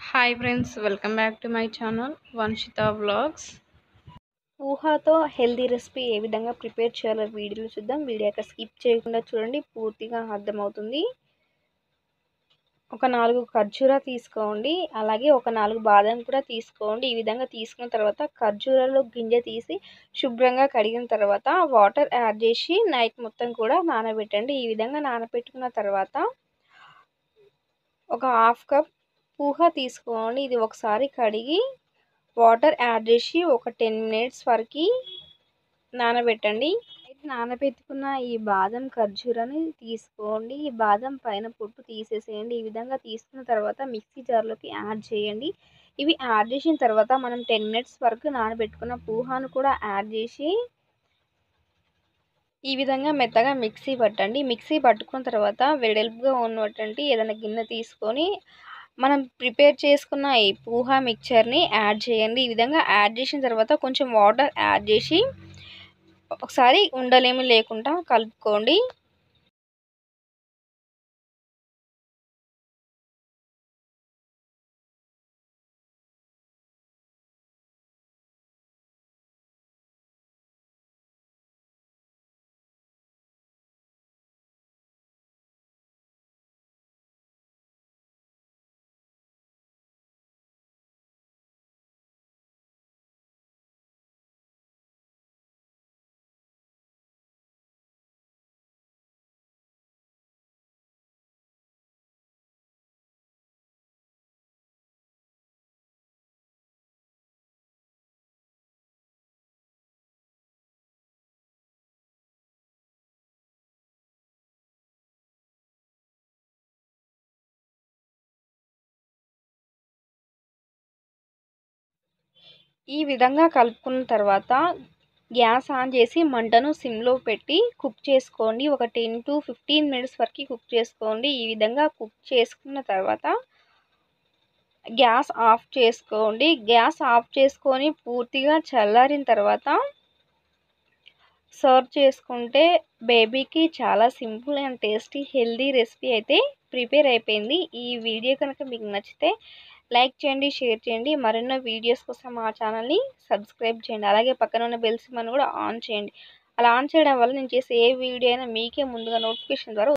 hi friends welcome back to my channel Vamshitha vlogs ఊహాతో healthy recipe ఏ విధంగా prepare చేయాలో వీడియోలో చూద్దాం వీడియో అక్కడ స్కిప్ చేయకుండా చూడండి పూర్తిగా అర్థమవుతుంది ఒక నాలుగు ఖర్జూరా తీసుకోండి అలాగే ఒక నాలుగు బాదం కూడా తీసుకోండి ఈ విధంగా తీసుకున్న తర్వాత ఖర్జూరాలో గింజ తీసి శుభ్రంగా కడిగిన తర్వాత వాటర్ యాడ్ చేసి నైట్ మొత్తం కూడా నానబెట్టండి ఈ విధంగా నానబెట్టుకున్న తర్వాత ఒక హాఫ్ కప్ పూహ తీసుకోండి ఇది ఒకసారి కడిగి వాటర్ యాడ్ చేసి ఒక టెన్ మినిట్స్ వరకు నానబెట్టండి నానబెట్టుకున్న ఈ బాదం ఖర్జూరాన్ని తీసుకోండి ఈ బాదం పైన పొట్టు తీసేసేయండి ఈ విధంగా తీసుకున్న తర్వాత మిక్సీ జార్లోకి యాడ్ చేయండి ఇవి యాడ్ చేసిన తర్వాత మనం టెన్ మినిట్స్ వరకు నానబెట్టుకున్న పూహాను కూడా యాడ్ చేసి ఈ విధంగా మెత్తగా మిక్సీ పట్టండి మిక్సీ పట్టుకున్న తర్వాత వెడల్పుగా ఉన్నటువంటి ఏదైనా గిన్నె తీసుకొని మనం ప్రిపేర్ చేసుకున్న ఈ పూహా మిక్చర్ని యాడ్ చేయండి ఈ విధంగా యాడ్ చేసిన తర్వాత కొంచెం వాటర్ యాడ్ చేసి ఒకసారి ఉండలేమి లేకుండా కలుపుకోండి ఈ విధంగా కలుపుకున్న తర్వాత గ్యాస్ ఆన్ చేసి మంటను సిమ్లో పెట్టి కుక్ చేసుకోండి ఒక టెన్ టు ఫిఫ్టీన్ మినిట్స్ వరకు కుక్ చేసుకోండి ఈ విధంగా కుక్ చేసుకున్న తర్వాత గ్యాస్ ఆఫ్ చేసుకోండి గ్యాస్ ఆఫ్ చేసుకొని పూర్తిగా చల్లారిన తర్వాత సర్వ్ చేసుకుంటే బేబీకి చాలా simple and tasty healthy recipe అయితే ప్రిపేర్ అయిపోయింది ఈ వీడియో కనుక మీకు నచ్చితే లైక్ చేయండి షేర్ చేయండి మరెన్నో వీడియోస్ కోసం మా ఛానల్ని సబ్స్క్రైబ్ చేయండి అలాగే పక్కన ఉన్న బెల్ సిమ్మను కూడా ఆన్ చేయండి అలా ఆన్ చేయడం వల్ల నేను చేసే ఏ వీడియో అయినా మీకే ముందుగా నోటిఫికేషన్ ద్వారా